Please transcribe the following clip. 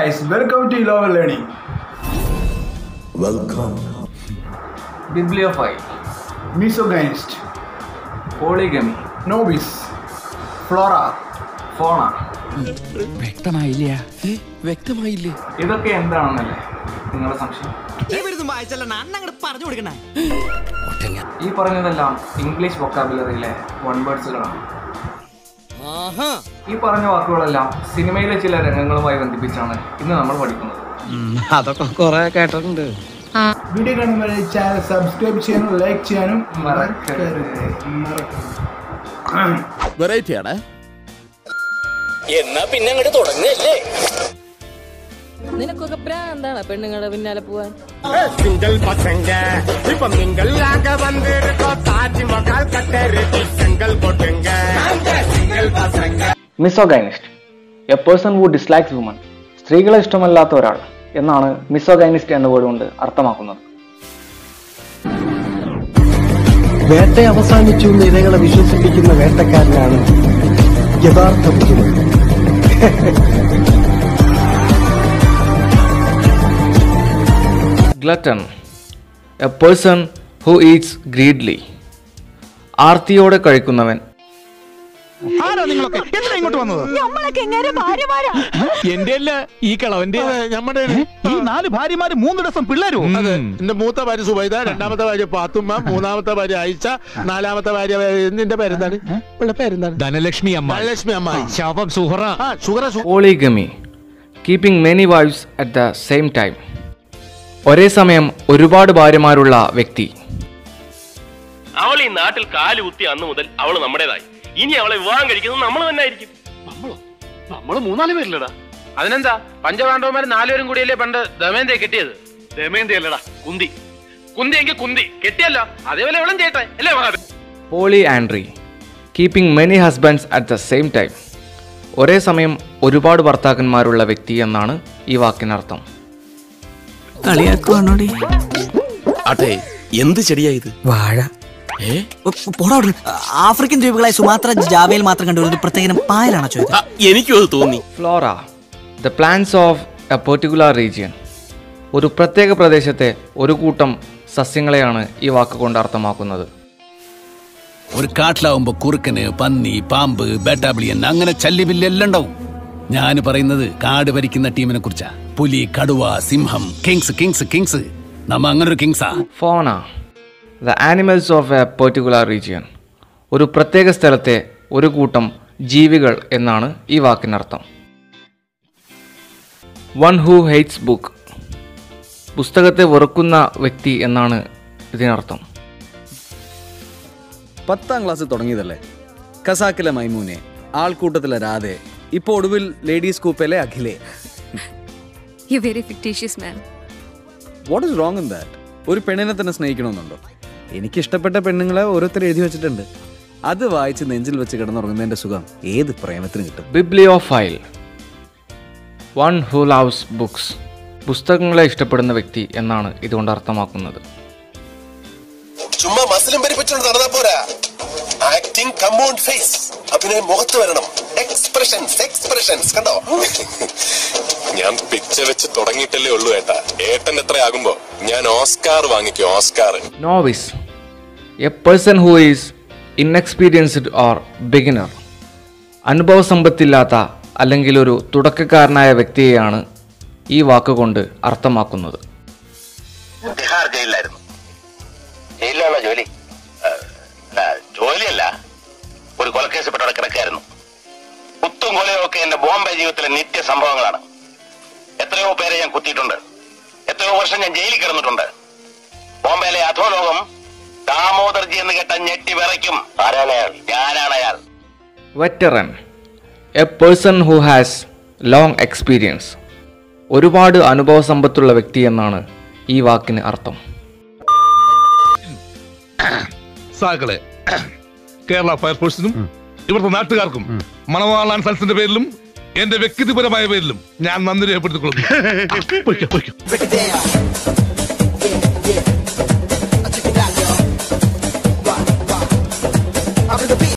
guys, welcome to Lower Learning. Welcome. Bibliophile Misogynist, polygamy Novice, Flora, ഫോണ വ്യക്തമായില്ല വ്യക്തമായില്ലേ ഇതൊക്കെ എന്താണെന്നല്ലേ നിങ്ങളുടെ സംശയം ഇവരിത് വായിച്ചല്ല അണ്ണങ്ങട് പറഞ്ഞു കൊടുക്കണേ ഈ പറഞ്ഞതെല്ലാം ഇംഗ്ലീഷ് വൊക്കാബുലറിയിലെ വൺ വേർഡ്സുകളാണ് ഈ പറഞ്ഞ വാക്കുകളെല്ലാം സിനിമയിലെ ചില രംഗങ്ങളുമായി ബന്ധിപ്പിച്ചാണ് ഇന്ന് നമ്മൾ പഠിക്കുന്നത് അതൊക്കെ കൊറേ കേട്ടിട്ടുണ്ട് വീഡിയോ കാണുമ്പോൾ ചാനൽ സബ്സ്ക്രൈബ് ചെയ്യാനും ലൈക്ക് ചെയ്യാനും മറക്കരുത്. മറക്കരുത് വെറൈറ്റി ആണ് എന്നാ പിന്നെ അങ്ങോട്ട് തുടങ്ങല്ലേ നിനക്കൊക്കെ പ്രാന്താണ് പെണ്ണുങ്ങളുടെ പിന്നാലെ പോവാൻ சிங்கள் பசங்க இப்ப நீங்கள் ஆக வந்திருக்கோம் தாஜ்மஹால் கட்டருக்கு செங்கல் போட்டுங்க சிங்கள் பசங்க misogynist a person who dislikes woman സ്ത്രീകളെ ഇഷ്ടമല്ലാത്ത ഒരാൾ എന്നാണ് മിസോഗൈനിസ്റ്റ് എന്ന വേർഡ് കൊണ്ട് അർത്ഥമാക്കുന്നത് വേട്ട അവസാനിച്ചു എന്ന് ഇരകളെ വിശ്വസിപ്പിക്കുന്ന വേട്ടക്കാരനാണ് യഥാർത്ഥ ബുദ്ധിമുട്ട് glutton a person who eats greedily ആർത്തിയോടെ കഴിക്കുന്നവൻ ആരാ നിങ്ങളൊക്കെ എന്തിനാ ഇങ്ങോട്ട് വന്നത് നമ്മളൊക്കെ എങ്ങനെ ഭാര്യമാരാ എന്റെ അല്ല ഈ കളവന്റെ നമ്മുടെ ഈ നാല് ഭാര്യമാര് മൂന്ന് ദിവസം പിള്ളേരും എന്റെ മൂത്ത ഭാര്യ സുബൈദ രണ്ടാമത്തെ ഭാര്യ പാത്തുമ്മ മൂന്നാമത്തെ ഭാര്യ ആയിഷ നാലാമത്തെ ഭാര്യ നിന്റെ പേരെന്താണ് ഉള്ള പേരെന്താണ് ധനലക്ഷ്മി അമ്മ ധനലക്ഷ്മി അമ്മായി ശവം സുഹറ ആ ഷുഗറ polygamy keeping many wives at the same time ഒരേ സമയം ഒരുപാട് ഭാര്യമാരുള്ള വ്യക്തി അവൾ ഈ നാട്ടിൽ കാല് കുത്തി അന്ന് മുതൽ അവൾ നമ്മുടേതായി ഇനി അവളെ വിവാഹം കഴിക്കുന്നത് നമ്മൾ തന്നെ ആയിരിക്കും നമ്മളോ നമ്മള് മൂന്നാല് പേരില്ലടാ അതിനെന്താ പഞ്ചപാണ്ഡവന്മാർ നാലുപേരും കൂടിയല്ലേ പണ്ട് ദമയന്തയെ കെട്ടിയത് ദമയന്തി അല്ലടാ കുന്തി കുന്തി എങ്കിൽ കുന്തി കെട്ടിയല്ലോ അതേപോലെ അവളും ചേട്ടെ അല്ലേ Mahadevan polyandry keeping many husbands at the same time ഒരേ സമയം ഒരുപാട് ഭർത്താക്കന്മാരുള്ള വ്യക്തി എന്നാണ് ഈ വാക്കിനർത്ഥം കളിയാക്കുവാണോടി അതെ എന്ത് ചെടിയാ ഇത് വാഴ പോടാ അവിടുന്ന്. ആഫ്രിക്കൻ ദ്വീപുകളായ സുമാത്ര ജാവയിൽ മാത്രം കണ്ട ഒരു പ്രത്യേകം പായലാണ് ചോദിച്ചത് എനിക്കും അത് തോന്നി flora the plants of a particular region ഒരു പ്രത്യേക പ്രദേശത്തെ ഒരു കൂട്ടം സസ്യങ്ങളെയാണ് ഈ വാക്കുകൊണ്ട് അർത്ഥമാക്കുന്നത് ഒരു കാട്ടിലാവുമ്പോ കുറുക്കന് പന്നി പാമ്പ് ബേട്ടാബിളിയൻ അങ്ങനെ ചല്ലിബില്ലി എല്ലാം ഉണ്ടാവും ഞാൻ പറയുന്നത് കാട് ഭരിക്കുന്ന ടീമിനെ കുറിച്ചാ പുലി കടുവ സിംഹം കിങ്സ് കിങ്സ് കിങ്സ് നമ്മ അങ്ങനെ ഒരു കിങ്സാ fauna the animals of a particular region ഒരു പ്രത്യേക സ്ഥലത്തെ ഒരു കൂട്ടം ജീവികൾ എന്നാണ് ഈ വാക്കിനർത്ഥം വൺ ഹൂ ഹെയ്റ്റ്സ് ബുക്ക് പുസ്തകത്തെ വെറുക്കുന്ന വ്യക്തി എന്നാണ് ഇതിനർത്ഥം പത്താം ക്ലാസ് തുടങ്ങിയതല്ലേ കസാക്കിലെ മൈമൂനെ ആൾക്കൂട്ടത്തിലെ രാധെ ഇപ്പൊ ഒടുവിൽ ലേഡീസ് കൂപ്പയിലെ അഖിലേ you very fictitious man what is wrong in that ഒരു പെണ്ണിനെ തന്നെ സ്നേഹിക്കണമെന്നുണ്ടോ എനിക്ക് ഇഷ്ടപ്പെട്ട പെണ്ണുങ്ങളെ ഓരോരുത്തർ എഴുതി വെച്ചിട്ടുണ്ട് അത് വായിച്ച് നെഞ്ചിൽ വെച്ച് കിടന്നുറങ്ങുന്നതിന്റെ സുഖം ഏത് പ്രേമത്തിന് കിട്ടും bibliophile one who loves books പുസ്തകങ്ങളെ ഇഷ്ടപ്പെടുന്ന വ്യക്തി എന്നാണ് ഇതുകൊണ്ട് അർത്ഥമാക്കുന്നത് ചുമ്മാ മസിലും പരിപ്പിച്ചോണ്ട് നടന്നാ പോരാ ആക്ടിങ് കമ്പൗണ്ട് ഫേസ് അഭിനയം മുഖത്ത് വരണം എക്സ്പ്രഷൻസ് എക്സ്പ്രഷൻസ് കണ്ടോ ഞാൻ പിച്ച വെച്ച് തുടങ്ങിയിട്ടല്ലേ ഉള്ളൂ ഏട്ടാ ഏട്ടൻ എത്രയാകുമ്പോ ഞാൻ ഓസ്കാർ വാങ്ങിക്കും Oscar novice a person who is inexperienced or beginner അനുഭവസമ്പത്തില്ലാത്ത അല്ലെങ്കിൽ ഒരു തുടക്കക്കാരനായ വ്യക്തിയെയാണ് ഈ വാക്കുകൊണ്ട് അർത്ഥമാക്കുന്നത് ബിഹാർ ജയിലിലായിരുന്നു ജയിലിലാണോ ജോലി അല്ല, ജോലിയല്ല ഒരു കൊലക്കേസ് അവിടെ കിടക്കായിരുന്നു കുത്തും കൊലയും ഒക്കെ എന്റെ ബോംബെ ജീവിതത്തിലെ നിത്യ സംഭവങ്ങളാണ് എത്രയോ പേരെ ഞാൻ കുത്തിയിട്ടുണ്ട് എത്രയോ വർഷം ഞാൻ ജയിലിൽ കിടന്നിട്ടുണ്ട് ബോംബെയിലെ അധോലോകം ദാമോദർജി എന്ന് കേട്ട ഞെട്ടി വിറയ്ക്കും ആരാണ് അയാൾ ഞാനാണ് അയാൾ veteran a person who has long experience ഒരുപാട് അനുഭവസമ്പത്തുള്ള വ്യക്തി എന്നാണ് ഈ വാക്കിന് അർത്ഥം സാക്കളെ കേരള ഫയർഫോഴ്സിനും ഇവിടുത്തെ നാട്ടുകാർക്കും മണവാളാൻ സൽസിന്റെ പേരിലും എന്റെ വ്യക്തിപരമായ പേരിലും ഞാൻ നന്ദി രേഖപ്പെടുത്തിക്കൊള്ളുന്നു പൊയ്ക്കോ, പൊയ്ക്കോ.